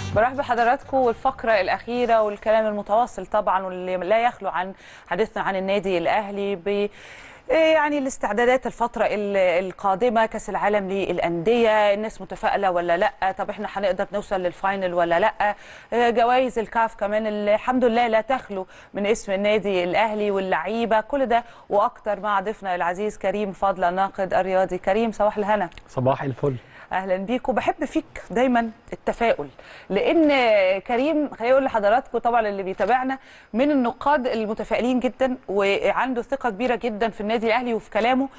برحب بحضراتكم والفقرة الأخيرة والكلام المتواصل طبعا واللي لا يخلو عن حديثنا عن النادي الأهلي ب يعني الاستعدادات الفترة ال- القادمة كأس العالم للأندية الناس متفائلة ولا لا طب احنا هنقدر نوصل للفاينل ولا لا آه، جوائز الكاف كمان اللي الحمد لله لا تخلو من اسم النادي الأهلي واللعيبة كل ده وأكتر مع ضيفنا العزيز كريم فضل الناقد الرياضي كريم صباح الهنا صباح الفل اهلا بيك وبحب فيك دايما التفاؤل لان كريم خليني اقول لحضراتكم طبعا اللي بيتابعنا من النقاد المتفائلين جدا وعنده ثقه كبيره جدا في النادي الاهلي وفي كلامه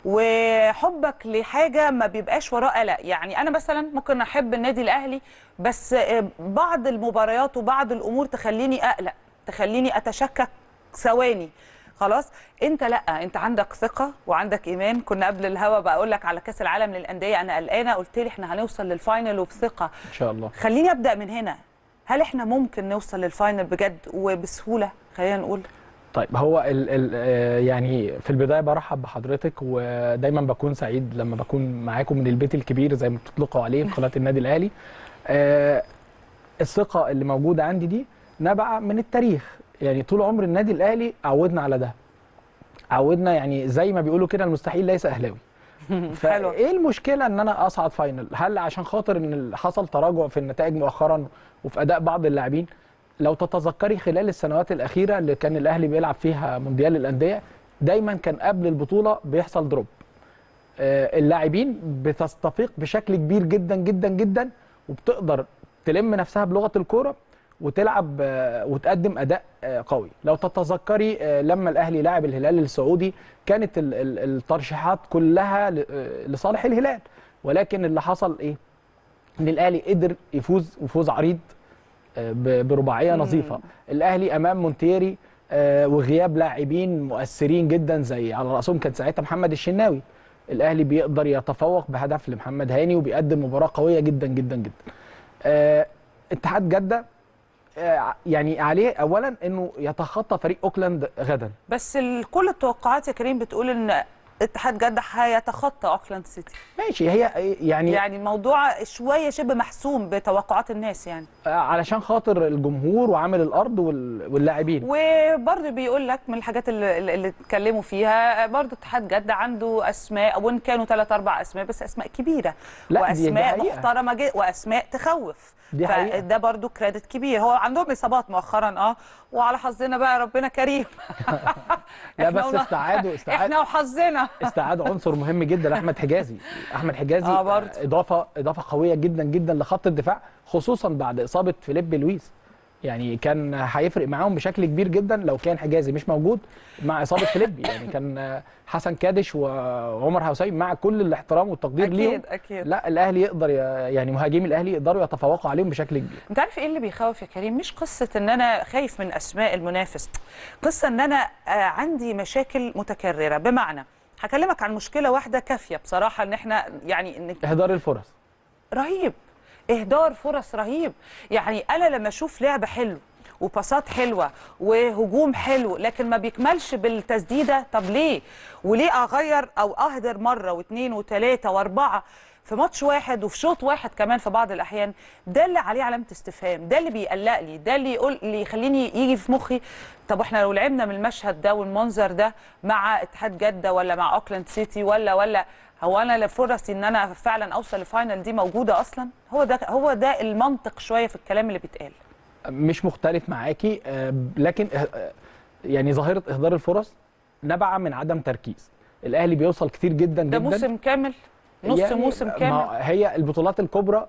وحبك لحاجه ما بيبقاش وراه قلق يعني انا مثلا ممكن احب النادي الاهلي بس بعض المباريات وبعض الامور تخليني اقلق تخليني اتشكك ثواني خلاص انت لا انت عندك ثقه وعندك ايمان كنا قبل الهوا بقول لك على كاس العالم للانديه انا قلقانه قلت لي احنا هنوصل للفاينل وبثقه ان شاء الله خليني ابدا من هنا هل احنا ممكن نوصل للفاينل بجد وبسهوله خلينا نقول طيب هو ال ال آه، يعني في البدايه برحب بحضرتك ودايما بكون سعيد لما بكون معاكم من البيت الكبير زي ما بتطلقوا عليه في قناه النادي الاهلي آه، الثقه اللي موجوده عندي دي نبع من التاريخ يعني طول عمر النادي الاهلي عودنا على ده عودنا يعني زي ما بيقولوا كده المستحيل ليس اهلاوي حلو فايه المشكله ان انا اصعد فاينل هل عشان خاطر ان حصل تراجع في النتائج مؤخرا وفي اداء بعض اللاعبين لو تتذكري خلال السنوات الاخيره اللي كان الاهلي بيلعب فيها مونديال الانديه دايما كان قبل البطوله بيحصل دروب آه، اللاعبين بتستفيق بشكل كبير جدا جدا جدا وبتقدر تلم نفسها بلغه الكوره وتلعب آه، وتقدم اداء آه، قوي لو تتذكري آه، لما الاهلي لعب الهلال السعودي كانت ال- ال- الترشيحات كلها ل- آه، لصالح الهلال ولكن اللي حصل ايه ان الاهلي قدر يفوز وفوز عريض آه، ب- برباعيه مم. نظيفه الاهلي امام مونتيري آه، وغياب لاعبين مؤثرين جدا زي على راسهم كان ساعتها محمد الشناوي الاهلي بيقدر يتفوق بهدف لمحمد هاني وبيقدم مباراه قويه جدا جدا جدا آه، اتحاد جده آه، يعني عليه اولا انه يتخطى فريق اوكلاند غدا بس ال- كل التوقعات يا كريم بتقول ان اتحاد جده هيتخطى اوكلاند سيتي ماشي هي يعني, يعني الموضوع شويه شبه محسوم بتوقعات الناس يعني آه، علشان خاطر الجمهور وعامل الارض وال- واللاعبين وبرضه بيقول لك من الحاجات اللي, اللي اتكلموا فيها برضه اتحاد جده عنده اسماء وان كانوا ثلاث اربع اسماء بس اسماء كبيره لا، دي- دي واسماء حقيقة. محترمه جدا واسماء تخوف دي حقيقة. فده برضه كريدت كبير هو عندهم اصابات مؤخرا اه وعلى حظنا بقى ربنا كريم لا إحنا بس ون- استعادوا استعادوا احنا وحظنا استعاد عنصر مهم جدا احمد حجازي احمد حجازي آه، برضه. اضافه اضافه قويه جدا جدا لخط الدفاع خصوصا بعد اصابه فيليب لويس يعني كان هيفرق معاهم بشكل كبير جدا لو كان حجازي مش موجود مع اصابه فيليب يعني كان حسن كادش وعمر هوسايم مع كل الاحترام والتقدير ليهم اكيد اكيد لا الاهلي يقدر ي- يعني مهاجمي الاهلي يقدروا يتفوقوا عليهم بشكل كبير انت عارف ايه اللي بيخوف يا كريم مش قصه ان انا خايف من اسماء المنافس قصه ان انا آه، عندي مشاكل متكرره بمعنى هكلمك عن مشكله واحده كافيه بصراحه ان احنا يعني ان اهدار الفرص رهيب اهدار فرص رهيب يعني انا لما اشوف لعبه حلو وباصات حلوه وهجوم حلو لكن ما بيكملش بالتسديده طب ليه وليه اغير او اهدر مره واثنين وثلاثه واربعه في ماتش واحد وفي شوط واحد كمان في بعض الاحيان ده اللي عليه علامه استفهام ده اللي بيقلق لي ده اللي يقول اللي يخليني يجي في مخي طب احنا لو لعبنا من المشهد ده والمنظر ده مع اتحاد جده ولا مع اوكلاند سيتي ولا ولا هو انا فرصي ان انا فعلا اوصل لفاينل دي موجوده اصلا هو ده هو ده المنطق شويه في الكلام اللي بيتقال مش مختلف معاكي آه، لكن آه، آه، يعني ظاهره اهدار الفرص نبع من عدم تركيز الاهلي بيوصل كتير جدا ده جدا موسم كامل نص يعني موسم ما كامل هي البطولات الكبرى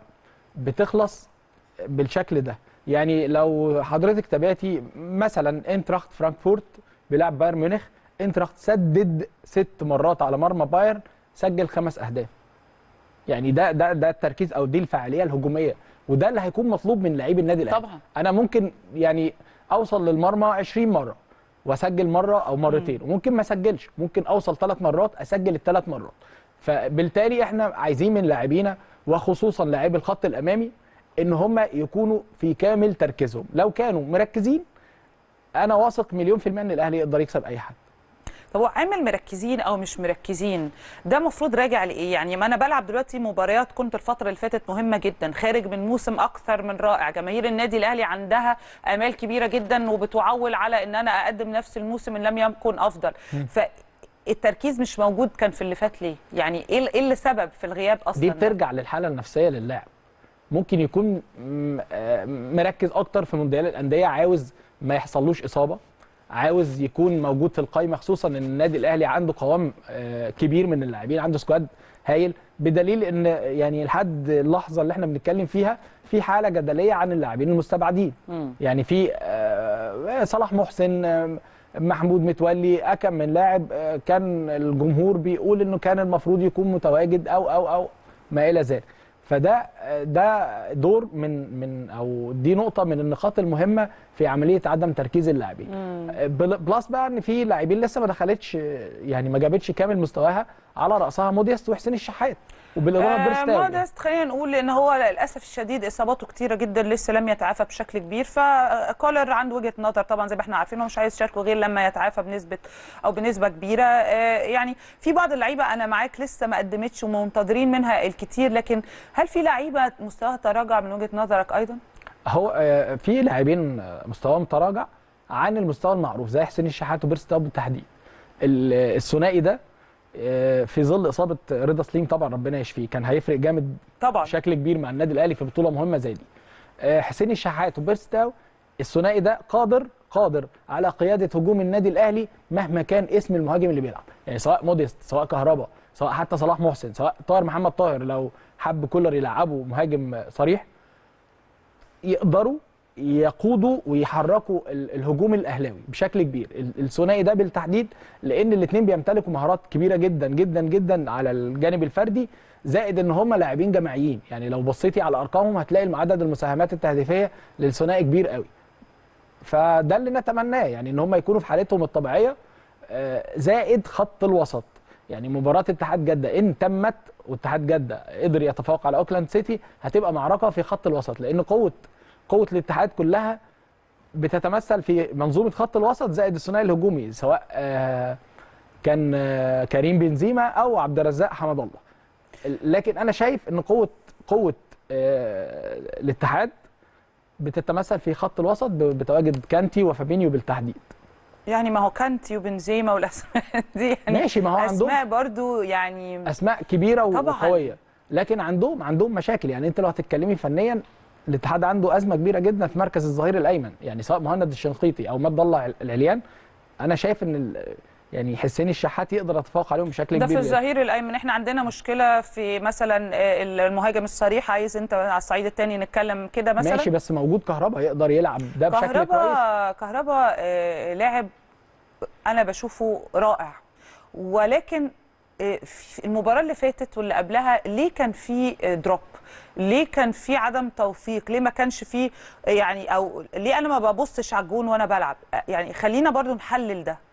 بتخلص بالشكل ده يعني لو حضرتك تابعتي مثلا انتراخت فرانكفورت بيلعب بايرن ميونخ انتراخت سدد ست مرات على مرمى بايرن سجل خمس اهداف يعني ده ده ده التركيز او دي الفعاليه الهجوميه وده اللي هيكون مطلوب من لعيب النادي الاهلي طبعا انا ممكن يعني اوصل للمرمى 20 مره واسجل مره او مرتين وممكن ما اسجلش ممكن اوصل ثلاث مرات اسجل الثلاث مرات فبالتالي احنا عايزين من لاعبينا وخصوصا لاعبي الخط الامامي ان هم يكونوا في كامل تركيزهم لو كانوا مركزين انا واثق مليون في المية ان الاهلي يقدر يكسب اي حد طب هو عامل مركزين او مش مركزين ده المفروض راجع لايه يعني ما انا بلعب دلوقتي مباريات كنت الفتره اللي فاتت مهمه جدا خارج من موسم اكثر من رائع جماهير النادي الاهلي عندها امال كبيره جدا وبتعول على ان انا اقدم نفس الموسم ان لم يكن افضل فالتركيز مش موجود كان في اللي فات ليه يعني ايه إيه اللي سبب في الغياب اصلا دي ده؟ بترجع للحاله النفسيه للاعب ممكن يكون م- آه مركز اكتر في مونديال الانديه عاوز ما يحصلوش اصابه عاوز يكون موجود في القائمه خصوصا ان النادي الاهلي عنده قوام آه كبير من اللاعبين عنده سكواد هايل بدليل ان يعني لحد اللحظه اللي احنا بنتكلم فيها في حاله جدليه عن اللاعبين المستبعدين مم. يعني في آه، صلاح محسن آه، محمود متولي اكم من لاعب آه، كان الجمهور بيقول انه كان المفروض يكون متواجد او او او ما الى ذلك فده آه، ده دور من من او دي نقطه من النقاط المهمه في عمليه عدم تركيز اللاعبين آه، بل- بلس بقى ان في لاعبين لسه ما دخلتش آه، يعني ما جابتش كامل مستواها على راسها موديست وحسين الشحات وبالاضافه آه بيرستاوي مودست خلينا نقول ان هو للاسف الشديد اصاباته كتيره جدا لسه لم يتعافى بشكل كبير فكولر عنده وجهه نظر طبعا زي ما احنا عارفين هو مش عايز يشاركه غير لما يتعافى بنسبه او بنسبه كبيره آه يعني في بعض اللعيبه انا معاك لسه ما قدمتش ومنتظرين منها الكتير لكن هل في لعيبه مستواها تراجع من وجهه نظرك ايضا؟ هو آه، في لاعبين آه، مستواهم تراجع عن المستوى المعروف زي حسين الشحات وبيرستاو بالتحديد ال- الثنائي ده آه، في ظل اصابه رضا سليم طبعا ربنا يشفيه كان هيفرق جامد طبعا بشكل كبير مع النادي الاهلي في بطوله مهمه زي دي آه، حسين الشحات وبيرستاو الثنائي ده قادر قادر على قياده هجوم النادي الاهلي مهما كان اسم المهاجم اللي بيلعب يعني سواء موديست سواء كهربا سواء حتى صلاح محسن سواء طاهر محمد طاهر لو حب كولر يلعبه مهاجم صريح يقدروا يقودوا ويحركوا ال- الهجوم الاهلاوي بشكل كبير ال- الثنائي ده بالتحديد لان الاثنين بيمتلكوا مهارات كبيره جدا جدا جدا على الجانب الفردي زائد ان هم لاعبين جماعيين يعني لو بصيتي على ارقامهم هتلاقي عدد المساهمات التهديفيه للثنائي كبير قوي فده اللي نتمناه يعني ان هم يكونوا في حالتهم الطبيعيه آه، زائد خط الوسط يعني مباراه اتحاد جده ان تمت واتحاد جده قدر يتفوق على اوكلاند سيتي هتبقى معركه في خط الوسط لان قوه قوه الاتحاد كلها بتتمثل في منظومه خط الوسط زائد الثنائي الهجومي سواء آه، كان آه، كريم بنزيما او عبد الرزاق حمد الله لكن انا شايف ان قوه قوه آه، الاتحاد بتتمثل في خط الوسط ب- بتواجد كانتي وفابينيو بالتحديد يعني ما هو كانتي وبنزيما والاسماء دي يعني ماشي ما هو عندهم اسماء برضو يعني اسماء كبيره طبعاً. وقويه لكن عندهم عندهم مشاكل يعني انت لو هتتكلمي فنيا الاتحاد عنده ازمه كبيره جدا في مركز الظهير الايمن يعني سواء مهند الشنقيطي او مد الله العليان انا شايف ان ال- يعني حسين الشحات يقدر يتفوق عليهم بشكل ده في كبير الظهير الايمن احنا عندنا مشكله في مثلا آه، المهاجم الصريح عايز انت على الصعيد الثاني نتكلم كده مثلا ماشي بس موجود كهربا يقدر يلعب ده بشكل كويس كهربا كهربا آه، لاعب انا بشوفه رائع ولكن آه، في المباراه اللي فاتت واللي قبلها ليه كان في آه، دروب ليه كان في عدم توفيق ليه ما كانش في آه، يعني او ليه انا ما ببصش على الجون وانا بلعب آه، يعني خلينا برضو نحلل ده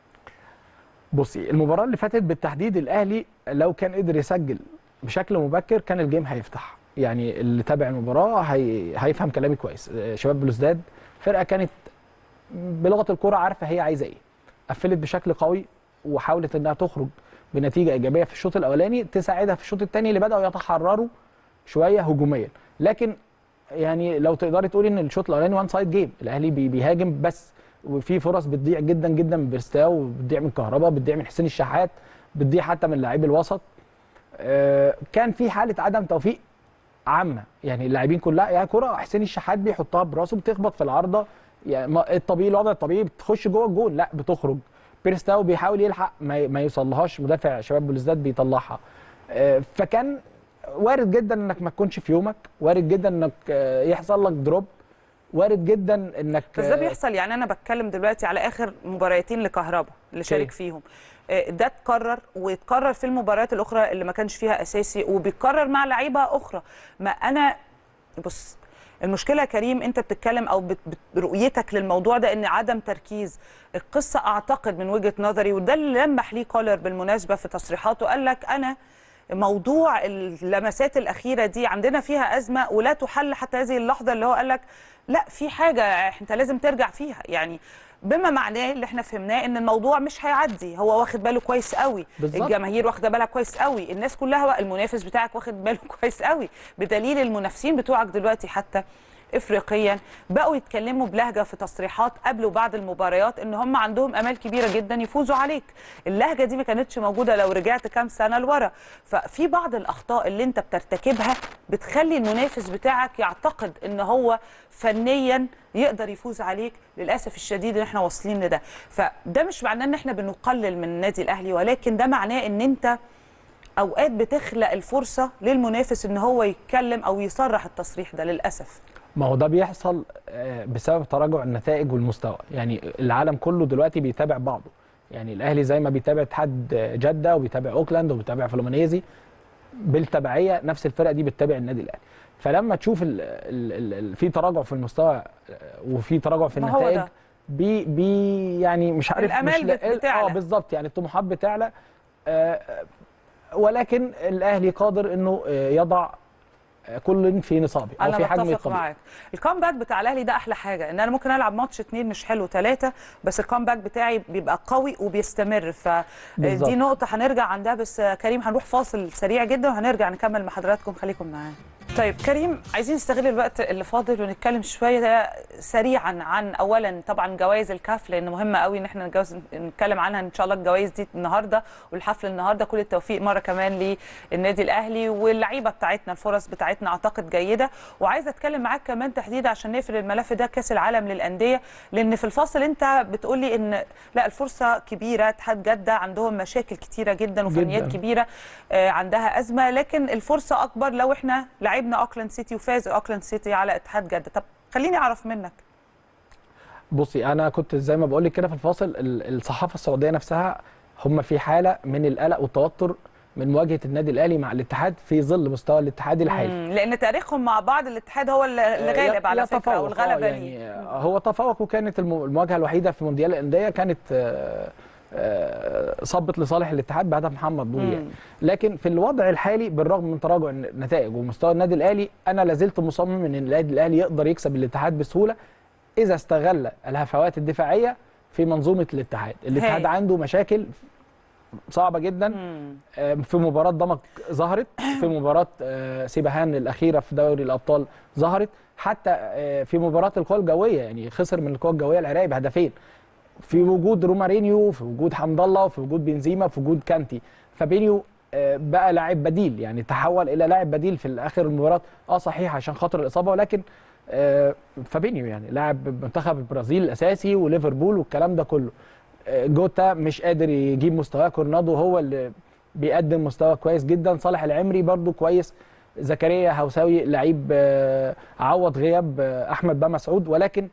بصي المباراة اللي فاتت بالتحديد الأهلي لو كان قدر يسجل بشكل مبكر كان الجيم هيفتح يعني اللي تابع المباراة هي... هيفهم كلامي كويس آه، شباب بلوزداد فرقة كانت بلغة الكرة عارفة هي عايزة ايه قفلت بشكل قوي وحاولت انها تخرج بنتيجة إيجابية في الشوط الأولاني تساعدها في الشوط الثاني اللي بدأوا يتحرروا شوية هجوميا لكن يعني لو تقدري تقولي ان الشوط الاولاني وان سايد جيم الاهلي بي- بيهاجم بس وفي فرص بتضيع جدا جدا من بيرستاو بتضيع من كهربا بتضيع من حسين الشحات بتضيع حتى من لاعبي الوسط آه، كان في حاله عدم توفيق عامه يعني اللاعبين كلها يعني كره حسين الشحات بيحطها براسه بتخبط في العارضه يعني ما- الطبيعي الوضع الطبيعي بتخش جوه الجون لا بتخرج بيرستاو بيحاول يلحق ما ما يوصلهاش مدافع شباب بلوزداد بيطلعها آه، فكان وارد جدا انك ما تكونش في يومك وارد جدا انك آه، يحصل لك دروب وارد جدا انك بس ده آه، بيحصل يعني انا بتكلم دلوقتي على اخر مباراتين لكهربا اللي شارك فيهم آه، ده اتكرر واتكرر في المباريات الاخرى اللي ما كانش فيها اساسي وبيتكرر مع لعيبه اخرى ما انا بص المشكله يا كريم انت بتتكلم او بت- بت- رؤيتك للموضوع ده ان عدم تركيز القصه اعتقد من وجهه نظري وده اللي لمح ليه كولر بالمناسبه في تصريحاته قال لك انا موضوع اللمسات الاخيره دي عندنا فيها ازمه ولا تحل حتى هذه اللحظه اللي هو قال لك لا في حاجه انت لازم ترجع فيها يعني بما معناه اللي احنا فهمناه ان الموضوع مش هيعدي هو واخد باله كويس قوي بالظبط. الجماهير واخده بالها كويس قوي الناس كلها المنافس بتاعك واخد باله كويس قوي بدليل المنافسين بتوعك دلوقتي حتى افريقيا بقوا يتكلموا بلهجه في تصريحات قبل وبعد المباريات ان هم عندهم امال كبيره جدا يفوزوا عليك اللهجه دي ما كانتش موجوده لو رجعت كام سنه لورا ففي بعض الاخطاء اللي انت بترتكبها بتخلي المنافس بتاعك يعتقد ان هو فنيا يقدر يفوز عليك للاسف الشديد ان احنا واصلين لده فده مش معناه ان احنا بنقلل من النادي الاهلي ولكن ده معناه ان انت اوقات بتخلق الفرصه للمنافس ان هو يتكلم او يصرح التصريح ده للاسف ما هو ده بيحصل آه، بسبب تراجع النتائج والمستوى يعني العالم كله دلوقتي بيتابع بعضه يعني الاهلي زي ما بيتابع اتحاد جده وبيتابع اوكلاند وبيتابع فلومينيزي بالتبعيه نفس الفرقه دي بتتابع النادي الاهلي فلما تشوف ال ال ال في تراجع في المستوى آه، وفي تراجع في ما هو النتائج ده. بي بي يعني مش عارف الآمال مش لا- بت- بتعلى. اه بالظبط يعني الطموحات بتعلى آه، ولكن الاهلي قادر انه آه، يضع آه، كل في نصابه او انا في حجم بتفق الطبيعي معاك الكامباك بتاع الاهلي ده احلى حاجه ان انا ممكن العب ماتش اتنين مش حلو ثلاثه بس الكامباك بتاعي بيبقى قوي وبيستمر بالظبط. فدي نقطه هنرجع عندها بس آه، كريم هنروح فاصل سريع جدا وهنرجع نكمل مع حضراتكم خليكم معانا طيب كريم عايزين نستغل الوقت اللي فاضل ونتكلم شويه سريعا عن اولا طبعا جوائز الكاف لان مهمه قوي ان احنا نتجوز نتكلم عنها ان شاء الله الجوائز دي النهارده والحفل النهارده كل التوفيق مره كمان للنادي الاهلي واللعيبه بتاعتنا الفرص بتاعتنا اعتقد جيده وعايزه اتكلم معاك كمان تحديدا عشان نقفل الملف ده كاس العالم للانديه لان في الفاصل انت بتقولي ان لا الفرصه كبيره اتحاد جده عندهم مشاكل كتيره جدا وفنيات جداً. كبيره آه، عندها ازمه لكن الفرصه اكبر لو احنا لعبنا اوكلاند سيتي وفاز اوكلاند سيتي على اتحاد جده طب خليني اعرف منك بصي انا كنت زي ما بقول لك كده في الفاصل ال- الصحافه السعوديه نفسها هم في حاله من القلق والتوتر من مواجهه النادي الاهلي مع الاتحاد في ظل مستوى الاتحاد الحالي مم، لان تاريخهم مع بعض الاتحاد هو اللي اللي غالب على فكره يتفوق، والغلبه آه، ليه يعني هو تفوق وكانت الم- المواجهه الوحيده في مونديال الانديه كانت آه، آه، صبت لصالح الاتحاد بهدف محمد بودي يعني. مم. لكن في الوضع الحالي بالرغم من تراجع النتائج ومستوى النادي الاهلي انا لازلت مصمم ان النادي الاهلي يقدر يكسب الاتحاد بسهوله اذا استغل الهفوات الدفاعيه في منظومه الاتحاد الاتحاد هاي. عنده مشاكل صعبه جدا مم. آه، في مباراة ضمك ظهرت في مباراة آه، سيبهان الأخيرة في دوري الأبطال ظهرت حتى آه، في مباراة القوى الجوية يعني خسر من القوى الجوية العراقي بهدفين في وجود رومارينيو في وجود حمد الله في وجود بنزيما في وجود كانتي فابينيو آه، بقى لاعب بديل يعني تحول الى لاعب بديل في اخر المباراه اه صحيح عشان خاطر الاصابه ولكن آه، فابينيو يعني لاعب منتخب البرازيل الاساسي وليفربول والكلام ده كله آه، جوتا مش قادر يجيب مستواه كورنادو هو اللي بيقدم مستوى كويس جدا صالح العمري برضو كويس زكريا هوساوي لعيب آه، عوض غياب آه، احمد بقى مسعود ولكن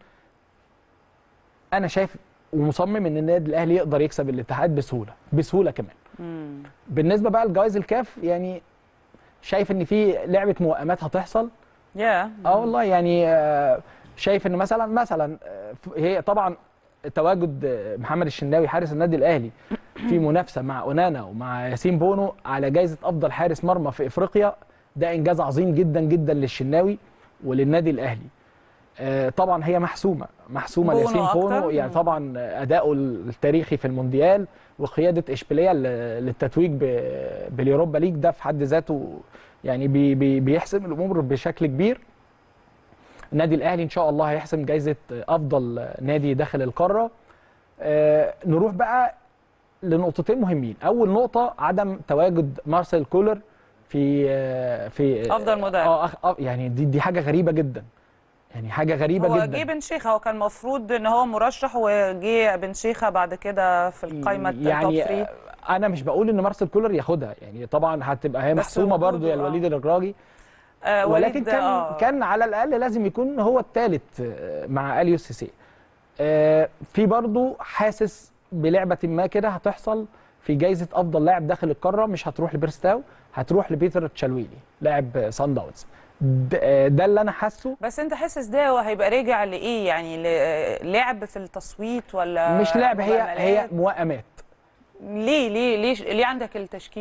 انا شايف ومصمم ان النادي الاهلي يقدر يكسب الاتحاد بسهوله بسهوله كمان مم. بالنسبه بقى لجوائز الكاف يعني شايف ان في لعبه موائمات هتحصل يا اه والله يعني آه، شايف ان مثلا مثلا آه، ف- هي طبعا تواجد آه، محمد الشناوي حارس النادي الاهلي في منافسه مع اونانا ومع ياسين بونو على جائزه افضل حارس مرمى في افريقيا ده انجاز عظيم جدا جدا للشناوي وللنادي الاهلي آه، طبعا هي محسومه محسومه بونو لياسين أكتر؟ بونو يعني مم. طبعا اداؤه التاريخي في المونديال وقياده اشبيليه ل- للتتويج ب- باليوروبا ليج ده في حد ذاته يعني بي بي بيحسم الامور بشكل كبير النادي الاهلي ان شاء الله هيحسم جائزه افضل نادي داخل القاره آه نروح بقى لنقطتين مهمين اول نقطه عدم تواجد مارسيل كولر في آه في أفضل مدرب. اه أخ- آه، يعني دي دي حاجه غريبه جدا يعني حاجه غريبه هو جدا جه بن شيخه هو كان المفروض ان هو مرشح وجه بن شيخه بعد كده في القائمه التوب يعني 3 آه، انا مش بقول ان مارسيل كولر ياخدها يعني طبعا هتبقى هي بس محسومه برضو وجوده، يا آه. الوليد الرجراجي آه ولكن وليد، كان آه. كان على الاقل لازم يكون هو الثالث مع اليو سيسي آه، في برضو حاسس بلعبه ما كده هتحصل في جائزه افضل لاعب داخل القاره مش هتروح لبيرستاو هتروح لبيتر تشالويلي لاعب سان داونز د- آه، ده اللي انا حاسه بس انت حاسس ده هو هيبقى راجع لايه يعني ل- لعب في التصويت ولا مش لعب هي هي مجاملات؟ موائمات ليه ليه ليه ليه عندك التشكيك ده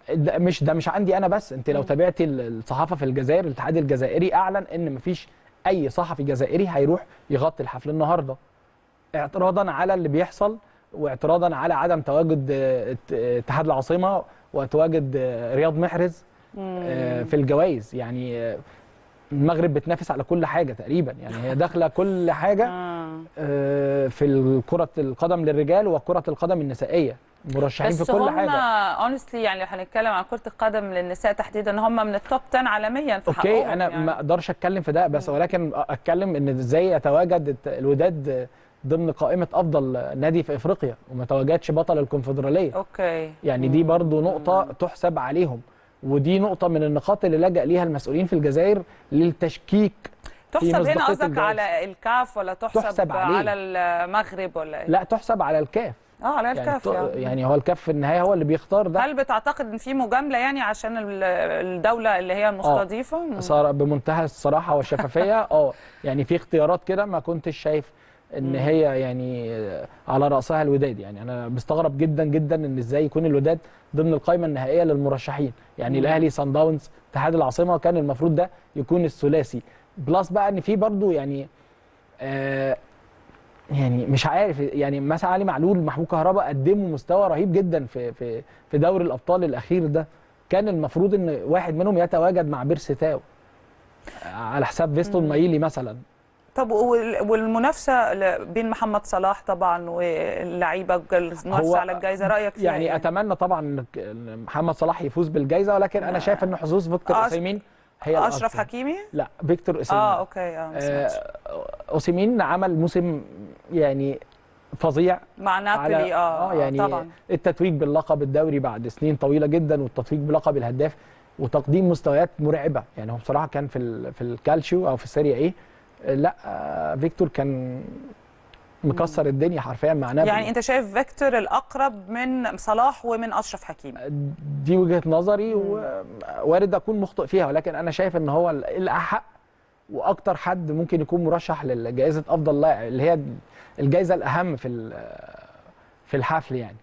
ده مش ده مش عندي انا بس انت لو تابعتي ال- الصحافه في الجزائر الاتحاد الجزائري اعلن ان مفيش اي صحفي جزائري هيروح يغطي الحفل النهارده اعتراضا على اللي بيحصل واعتراضا على عدم تواجد آه، ات- اتحاد العاصمه وتواجد آه، رياض محرز آه، في الجوائز يعني آه، المغرب بتنافس على كل حاجه تقريبا يعني هي داخله كل حاجه آه. آه، في كره القدم للرجال وكره القدم النسائيه مرشحين في بس كل هم حاجه اونستلي يعني لو هنتكلم عن كره القدم للنساء تحديدا هم من التوب 10 عالميا في اوكي حقهم انا يعني. ما اقدرش اتكلم في ده بس ولكن اتكلم ان ازاي يتواجد الت- الوداد ضمن قائمه افضل نادي في افريقيا وما تواجدش بطل الكونفدراليه اوكي يعني دي برضو نقطه تحسب عليهم ودي نقطه من النقاط اللي لجأ ليها المسؤولين في الجزائر للتشكيك تحسب هنا مصداقية قصدك الجواز. على الكاف ولا تحسب, تحسب عليه. على المغرب ولا ايه؟ لا تحسب على الكاف اه على يعني, الكاف ت- يعني. يعني هو الكاف في النهايه هو اللي بيختار ده هل بتعتقد ان في مجامله يعني عشان ال- الدوله اللي هي المستضيفه؟ مم. صار بمنتهى الصراحه والشفافيه اه يعني في اختيارات كده ما كنتش شايف ان هي يعني على راسها الوداد يعني انا مستغرب جدا جدا ان ازاي يكون الوداد ضمن القائمه النهائيه للمرشحين يعني الاهلي سان داونز اتحاد العاصمه كان المفروض ده يكون الثلاثي بلس بقى ان في برضو يعني آه يعني مش عارف يعني مثلا علي معلول محمود كهربا قدموا مستوى رهيب جدا في في في دوري الابطال الاخير ده كان المفروض ان واحد منهم يتواجد مع بيرسي تاو على حساب فيستون مايلي مثلا طب وال- والمنافسه ل- بين محمد صلاح طبعا واللعيبه المنافسه هو على الجائزه رايك فيها يعني إيه؟ اتمنى طبعا إن ك- إن محمد صلاح يفوز بالجائزه ولكن انا شايف ان حظوظ فيكتور أش- اوسيمين هي اشرف الأكثر. حكيمي؟ لا فيكتور اوسيمين اه اوكي اه ما سمعتش. آه، اوسيمين عمل موسم يعني فظيع مع نابولي اه, اه يعني طبعا التتويج باللقب الدوري بعد سنين طويله جدا والتتويج بلقب الهداف وتقديم مستويات مرعبه يعني هو بصراحه كان في ال- في الكالشيو او في السيريا ايه لا آه، فيكتور كان مكسر الدنيا حرفيا مع نابولي يعني انت شايف فيكتور الاقرب من صلاح ومن اشرف حكيمي دي وجهه نظري ووارد اكون مخطئ فيها ولكن انا شايف ان هو ال- الاحق واكتر حد ممكن يكون مرشح لجائزه افضل لاعب اللي هي الجائزه الاهم في ال- في الحفل يعني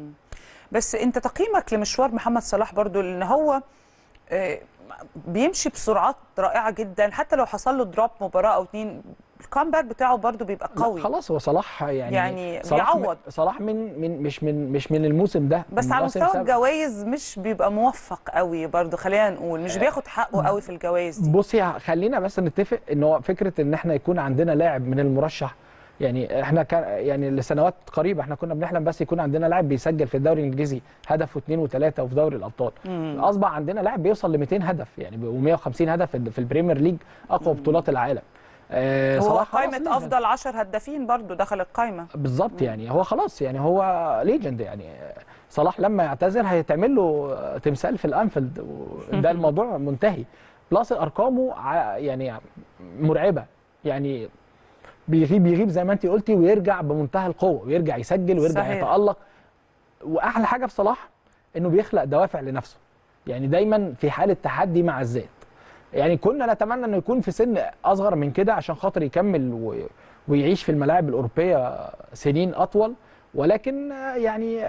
بس انت تقييمك لمشوار محمد صلاح برضو ان هو آه، بيمشي بسرعات رائعه جدا حتى لو حصل له دروب مباراه او اتنين الكامباك بتاعه برضو بيبقى لا، قوي خلاص هو صلاح يعني يعني صلاح بيعوض. من صلاح من من مش من مش من الموسم ده بس من على موسم مستوى سابق. الجوائز مش بيبقى موفق قوي برضو خلينا نقول مش بياخد حقه قوي في الجوائز دي بصي خلينا بس نتفق ان هو فكره ان احنا يكون عندنا لاعب من المرشح يعني احنا كان يعني لسنوات قريبه احنا كنا بنحلم بس يكون عندنا لاعب بيسجل في الدوري الانجليزي هدف واثنين وثلاثه وفي دوري الابطال اصبح عندنا لاعب بيوصل ل 200 هدف يعني و150 هدف في- في البريمير ليج اقوى بطولات العالم آه هو صلاح خلاص قائمه ليجند. افضل 10 هدافين برضو دخل القائمه بالظبط يعني هو خلاص يعني هو ليجند يعني صلاح لما يعتزل هيتعمل له تمثال في الانفيلد وده الموضوع منتهي بلس ارقامه ع- يعني مرعبه يعني بيغيب يغيب زي ما انت قلتي ويرجع بمنتهى القوه ويرجع يسجل ويرجع صحيح. يتالق واحلى حاجه في صلاح انه بيخلق دوافع لنفسه يعني دايما في حاله تحدي مع الذات يعني كنا نتمنى انه يكون في سن اصغر من كده عشان خاطر يكمل و... ويعيش في الملاعب الاوروبيه سنين اطول ولكن آه، آه،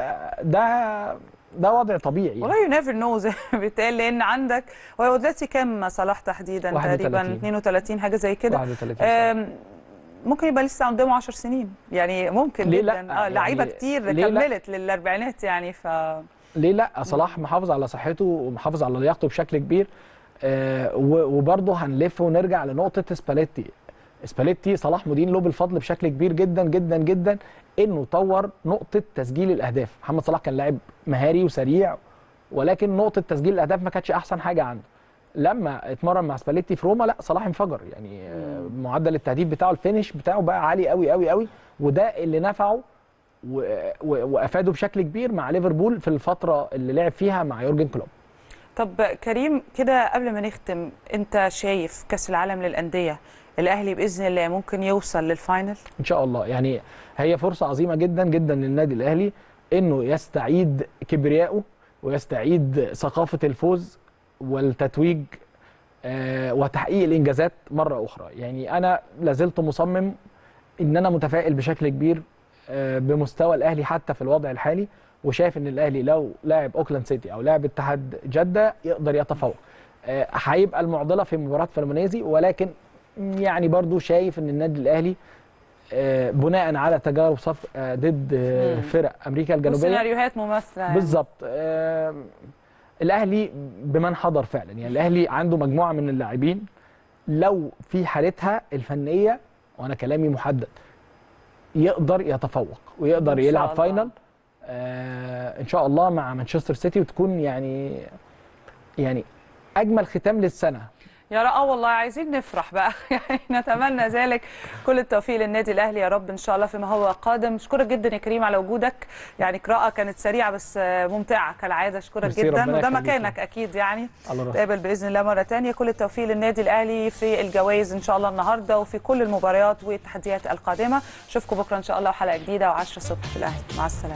ده ده وضع طبيعي والله يو نيفر نو زي ما بيتقال لان عندك هو دلوقتي كام صلاح تحديدا 31. تقريبا 32 حاجه زي كده 31 سنة. آم، ممكن يبقى لسه قدامه 10 سنين يعني ممكن ليه جدا لأ؟ اه لعيبه يعني كتير ليه لأ؟ كملت للاربعينات يعني ف ليه لا صلاح محافظ على صحته ومحافظ على لياقته بشكل كبير آه و- وبرضه هنلف ونرجع لنقطه سباليتي سباليتي صلاح مدين له بالفضل بشكل كبير جدا جدا جدا انه طور نقطه تسجيل الاهداف محمد صلاح كان لاعب مهاري وسريع ولكن نقطه تسجيل الاهداف ما كانتش احسن حاجه عنده لما اتمرن مع سباليتي في روما لا صلاح انفجر يعني آه، معدل التهديف بتاعه الفينش بتاعه بقى عالي قوي قوي قوي وده اللي نفعه و- و- وافاده بشكل كبير مع ليفربول في الفتره اللي لعب فيها مع يورجن كلوب طب كريم كده قبل ما نختم انت شايف كاس العالم للانديه الاهلي باذن الله ممكن يوصل للفاينل ان شاء الله يعني هي فرصه عظيمه جدا جدا للنادي الاهلي انه يستعيد كبريائه ويستعيد ثقافه الفوز والتتويج آه، وتحقيق الانجازات مره اخرى يعني انا لازلت مصمم ان انا متفائل بشكل كبير آه، بمستوى الاهلي حتى في الوضع الحالي وشايف ان الاهلي لو لاعب اوكلاند سيتي او لاعب اتحاد جده يقدر يتفوق آه، هيبقى المعضله في مباراه فلومينيزي ولكن يعني برضو شايف ان النادي الاهلي آه، بناء على تجارب صف آه، ضد آه، مم. فرق امريكا الجنوبيه وسيناريوهات مماثله يعني. بالظبط آه، الاهلي بمن حضر فعلا يعني الاهلي عنده مجموعه من اللاعبين لو في حالتها الفنيه وانا كلامي محدد يقدر يتفوق ويقدر إن شاء يلعب الله. فاينل آه ان شاء الله مع مانشستر سيتي وتكون يعني يعني اجمل ختام للسنه يا رب اه والله عايزين نفرح بقى يعني نتمنى ذلك كل التوفيق للنادي الاهلي يا رب ان شاء الله فيما هو قادم اشكرك جدا يا كريم على وجودك يعني قراءه كانت سريعه بس آه، ممتعه كالعاده اشكرك ميرسي، جدا ربنا وده يخليك. مكانك اكيد يعني على راسي نتقابل باذن الله مره تانية كل التوفيق للنادي الاهلي في الجوائز ان شاء الله النهارده وفي كل المباريات والتحديات القادمه اشوفكم بكره ان شاء الله وحلقه جديده و10 الصبح في الاهلي مع السلامه